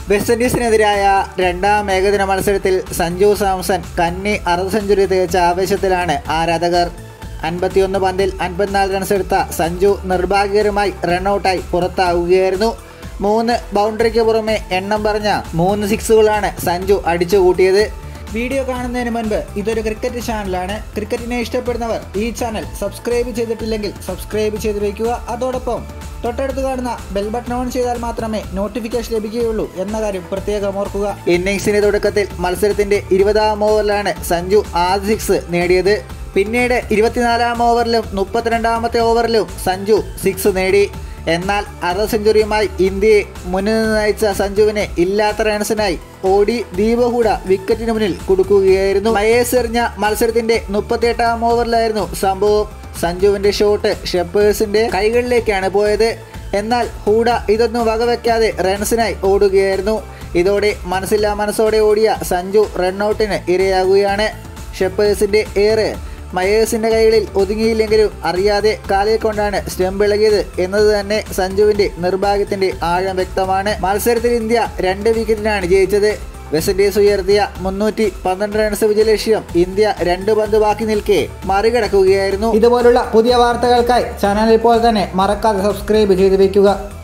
west ഇൻഡീസിനെതിരായ രണ്ടാം ഏകദിന മത്സരത്തിൽ സഞ്ജു സാംസൺ കന്നി അർദ്ധ സെഞ്ചുറി തികച്ച ആവേശത്തിലാണ് ആരാധകർ അൻപത്തിയൊന്ന് പന്തിൽ അൻപത്തിനാല് റൺസ് എടുത്ത സഞ്ജു നിർഭാഗ്യകരമായി റൺഔട്ടായി പുറത്താവുകയായിരുന്നു മൂന്ന് ബൗണ്ടറിക്ക് പുറമെ എണ്ണം പറഞ്ഞ മൂന്ന് സിക്സുകളാണ് സഞ്ജു അടിച്ചുകൂട്ടിയത് വീഡിയോ കാണുന്നതിന് മുൻപ് ഇതൊരു ക്രിക്കറ്റ് ചാനലാണ് ക്രിക്കറ്റിനെ ഇഷ്ടപ്പെടുന്നവർ ഈ ചാനൽ സബ്സ്ക്രൈബ് ചെയ്തിട്ടില്ലെങ്കിൽ സബ്സ്ക്രൈബ് ചെയ്ത് വയ്ക്കുക അതോടൊപ്പം തൊട്ടടുത്ത് കാണുന്ന ബെൽ ബട്ടൺ ഓൺ ചെയ്താൽ മാത്രമേ നോട്ടിഫിക്കേഷൻ ലഭിക്കുകയുള്ളൂ എന്ന കാര്യം പ്രത്യേകം ഓർക്കുക ഇന്നിംഗ്സിന്റെ തുടക്കത്തിൽ മത്സരത്തിന്റെ ഇരുപതാം ഓവറിലാണ് സഞ്ജു ആദ്യ സിക്സ് നേടിയത് പിന്നീട് ഇരുപത്തിനാലാം ഓവറിലും മുപ്പത്തിരണ്ടാമത്തെ ഓവറിലും സഞ്ജു സിക്സ് നേടി എന്നാൽ അർദ്ധ സെഞ്ചുറിയുമായി ഇന്ത്യയെ മുന്നിൽ നിന്ന് നയിച്ച സഞ്ജുവിനെ ഇല്ലാത്ത റൺസിനായി ഓടി ദീപഹൂഡ വിക്കറ്റിന് മുന്നിൽ കൊടുക്കുകയായിരുന്നു മയേസ് എറിഞ്ഞ മത്സരത്തിന്റെ മുപ്പത്തിയെട്ടാം ഓവറിലായിരുന്നു സംഭവം സഞ്ജുവിന്റെ ഷോട്ട് ഷെപ്പേഴ്സിന്റെ കൈകളിലേക്കാണ് പോയത് എന്നാൽ ഹൂഡ ഇതൊന്നും വകവെക്കാതെ റൺസിനായി ഓടുകയായിരുന്നു ഇതോടെ മനസ്സില്ലാ മനസ്സോടെ ഓടിയ സഞ്ജു റൺഔട്ടിന് ഇരയാകുകയാണ് ഷെപ്പേഴ്സിന്റെ ഏറ് മയേഴ്സിന്റെ കൈകളിൽ ഒതുങ്ങിയില്ലെങ്കിലും അറിയാതെ കാലിൽ കൊണ്ടാണ് സ്റ്റംപ് ഇളകിയത് എന്നത് തന്നെ സഞ്ജുവിന്റെ നിർഭാഗ്യത്തിന്റെ ആഴം വ്യക്തമാണ് മത്സരത്തിൽ ഇന്ത്യ രണ്ട് വിക്കറ്റിനാണ് ജയിച്ചത് വെസ്റ്റ് ഇൻഡീസ് ഉയർത്തിയ മുന്നൂറ്റി പന്ത്രണ്ട് റൺസ് വിജയലക്ഷ്യം ഇന്ത്യ രണ്ട് പന്ത് ബാക്കി നിൽക്കെ മറികടക്കുകയായിരുന്നു ഇതുപോലുള്ള പുതിയ വാർത്തകൾക്കായി ചാനൽ ഇപ്പോൾ തന്നെ മറക്കാതെ സബ്സ്ക്രൈബ് ചെയ്ത് വയ്ക്കുക